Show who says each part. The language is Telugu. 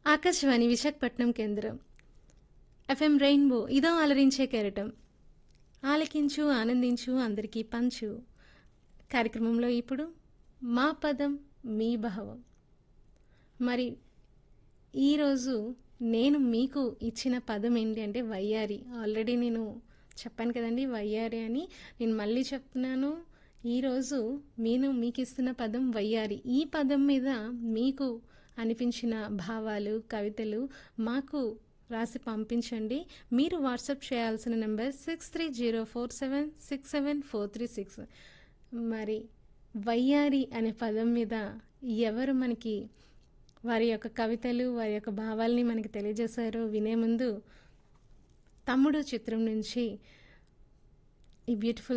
Speaker 1: ఆకాశవాణి విశాఖపట్నం కేంద్రం ఎఫ్ఎం రెయిన్బో ఇదో అలరించే కెరటం ఆలకించు ఆనందించు అందరికీ పంచు కార్యక్రమంలో ఇప్పుడు మా పదం మీ భావం మరి ఈరోజు నేను మీకు ఇచ్చిన పదం ఏంటి అంటే వయ్యారి ఆల్రెడీ నేను చెప్పాను కదండి వయ్యారి అని నేను మళ్ళీ చెప్తున్నాను ఈరోజు నేను మీకు ఇస్తున్న పదం వయ్యారి ఈ పదం మీద మీకు అనిపించిన భావాలు కవితలు మాకు రాసి పంపించండి మీరు వాట్సాప్ చేయాల్సిన number six three zero four seven six seven four three six మరి వయ్యారి అనే పదం మీద ఎవరు మనకి వారి యొక్క కవితలు వారి యొక్క భావాల్ని మనకి తెలియజేశారో వినే ముందు తమ్ముడు చిత్రం నుంచి ఈ బ్యూటిఫుల్